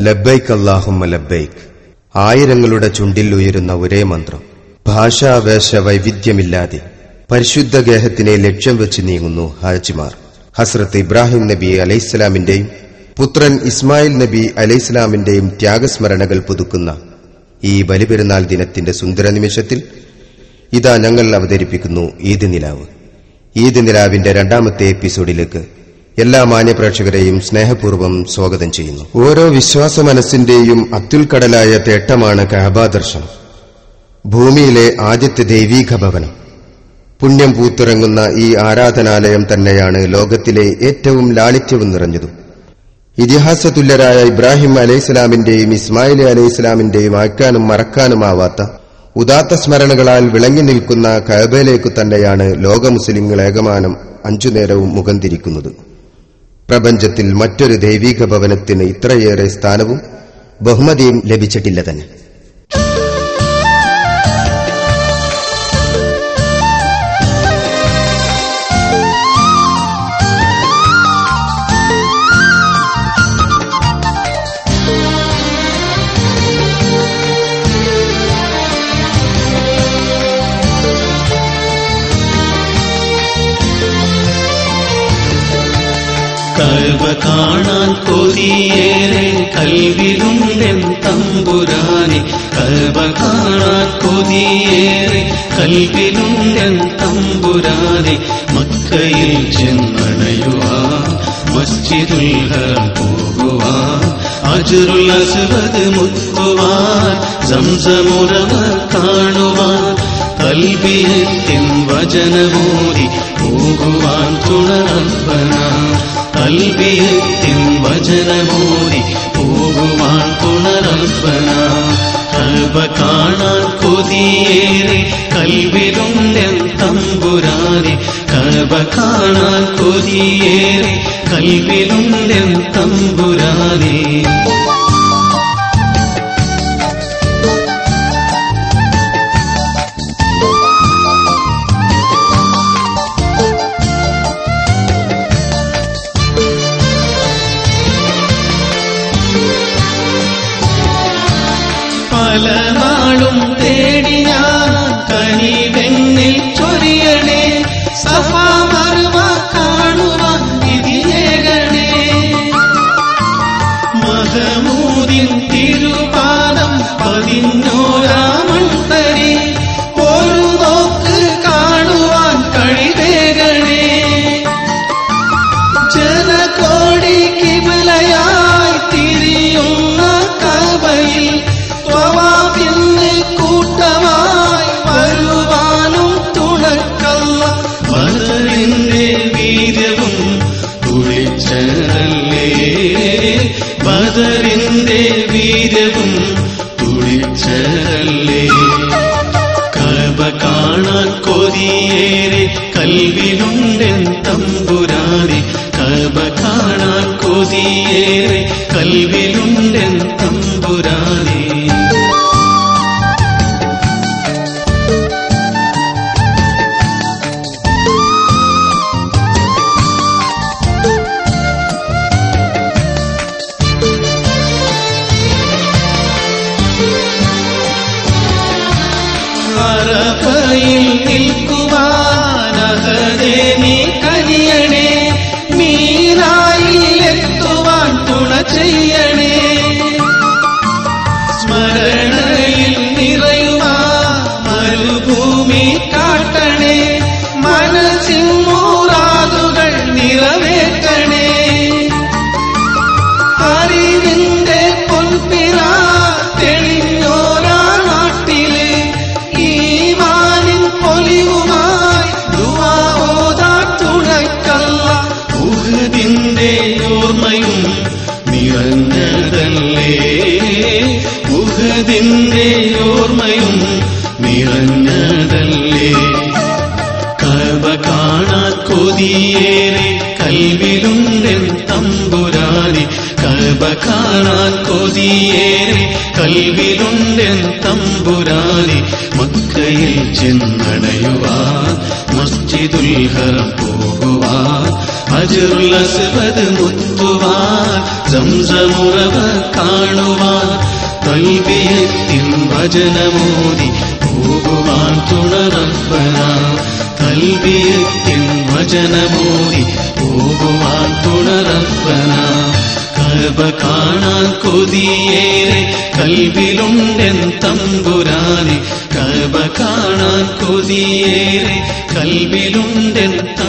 ലബ്ബൈക്ക് അല്ലാഹുമ്മ ലബ്ബൈക്ക് ആയിരങ്ങളുടെ ചുണ്ടിൽ ഉയരുന്ന ഒരേ മന്ത്രം ഭാഷാവേശ വൈവിധ്യമില്ലാതെ പരിശുദ്ധ ഗേഹത്തിനെ ലക്ഷ്യം വെച്ച് നീങ്ങുന്നു ഹാജിമാർ ഹസ്രത്ത് ഇബ്രാഹിം നബി അലൈഹിസ്സലാമിന്റെയും പുത്രൻ ഇസ്മായിൽ നബി അലൈഹിസ്സലാമിന്റെയും ത്യാഗസ്മരണകൾ പുതുക്കുന്ന ഈ ബലിപെരുന്നാൾ ദിനത്തിന്റെ സുന്ദര നിമിഷത്തിൽ ഇതാ ഞങ്ങൾ അവതരിപ്പിക്കുന്നു ഈദ് നിലാവ് ഈദ് നിലാവിന്റെ രണ്ടാമത്തെ എപ്പിസോഡിലേക്ക് എല്ലാ മാന്യപ്രേക്ഷകരെയും സ്നേഹപൂർവ്വം സ്വാഗതം ചെയ്യുന്നു ഓരോ വിശ്വാസ മനസ്സിന്റെയും അത്യുൽക്കടലായ തേട്ടമാണ് കഅബ ദർശനം ഭൂമിയിലെ ആദ്യത്തെ ദൈവീക ഭവനം പുണ്യം പൂത്തിറങ്ങുന്ന ഈ ആരാധനാലയം തന്നെയാണ് ലോകത്തിലെ ഏറ്റവും ലാളിത്യവും നിറഞ്ഞതും ഇതിഹാസ തുല്യരായ ഇബ്രാഹിം അലൈഹിസ്ലാമിന്റെയും ഇസ്മായിൽ അലൈഹിസ്ലാമിന്റെയും ആക്കാനും മറക്കാനുമാവാത്ത ഉദാത്ത സ്മരണകളാൽ വിളങ്ങി നിൽക്കുന്ന കഅബയിലേക്കു തന്നെയാണ് ലോക മുസ്ലിങ്ങൾ ഏകമാനം അഞ്ചു നേരവും മുഖം തിരിക്കുന്നത് പ്രപഞ്ചത്തിൽ മറ്റൊരു ദൈവീക ഭവനത്തിന് ഇത്രയേറെ സ്ഥാനവും ബഹുമതിയും ലഭിച്ചിട്ടില്ല തന്നെ കൽവ കാണാൻ കൊതിയേറെ കൽവിലുണ്ടെൻ തമ്പുരാനെ കൽവ കാണാൻ കൊതിയേറെ കൽവിലുണ്ടെൻ തമ്പുരാനെ മക്കയിൽ ചെന്നണയുവാൻ മസ്ജിദുൽ ഹറം പോകുവാൻ അജുറുൽ അസ്വദ് മുത്തുവാൻ സംസമുറവ കാണുവാൻ കൽബിയത്തിൻ വചനമോതി പോകുവാൻ തുണറപ്പന കൽബിയത്തിൻ വചനമോതി പോകുവാൻ തുണറപ്പന കൽബ കാണാൻ കൊതിയേറെ കൽവിലുണ്ടെൻ തമ്പുരാനെ കൽബ കാണാൻ കൊതിയേറെ കൽവിലുണ്ടെൻ തമ്പുരാനെ പല നാളും തേടി ഞാൻ കനിവെന്നിൽ ചൊരിയണേ സഫാ മറുവ കാണുവാൻ വിധിയേകണേ മഹമൂദിൻ തിരുപാദം പതിഞ്ഞോരാമൺതരി ഒരു നോക്ക് കാണുവാൻ കഴിവേകണേ ജനകോടി കിബിലയായി തിരിയുന്ന കവയിൽ ത്വവാബിന്ന് കൂട്ടമായി വരുവാനും തുണക്കല്ല ബദറിന്റെ വീര്യവും തുളിച്ചതല്ലേ ബദറിന്റെ വീര്യവും തുളിച്ചതല്ലേ കൽബ കാണാൻ കൊതിയേറെ കൽവിലുണ്ടെൻ തമ്പുരാനെ കൽബ കാണാൻ കൊതിയേറെ കൽവിലുണ്ടെൻ തമ്പുരാനെ അറഫയിൽ നിൽക്കുവാനഹദേ നീ കനിയണേ മീനായിലെത്തുവാൻ തുണ ചെയ്യണേ സ്മരണയിൽ നിറയുവാ മരുഭൂമി കാട്ടണേ മനസ്സിൻ മൂറാതുകൾ നിറവേറ്റണേ അറിവിന്റെ പൊൻപിറ തെളിഞ്ഞോരാ നാട്ടില് ഈമാനിൻ പൊലിവുമായി ദുവാ തുണക്കല്ല ഉഹദിന്റെ ഓർമ്മയും നിറഞ്ഞതല്ലേ ഉഹദിന്റെ ഓർമ്മയും നിറഞ്ഞതല്ലേ കൽബ കാണാൻ കൊതിയേറെ കൽവിലുണ്ടെൻ തമ്പുരാനെ കൽബ കാണാൻ കൊതിയേറെ കൽവിലുണ്ടെൻ തമ്പുരാനെ മക്കയിൽ ചെന്നണയുവാൻ മസ്ജിദുൽ ഹറം പോകുവാൻ അജറുൽ അസ്വദ് മുത്തുവാൻ സംസമുറവ കാണുവാൻ കൽവിയത്തിൻ വചനമോദി പോകുവാൻ തുണറപ്പന കൽവിയത്തിൻ വചനമോദി പോകുവാൻ തുണറപ്പന കൽബ കാണാൻ കൊതിയേറെ കൽവിലുണ്ടെൻ തമ്പുരാനെ കൽബ കാണാൻ കൊതിയേറെ കൽവിലുണ്ടെൻ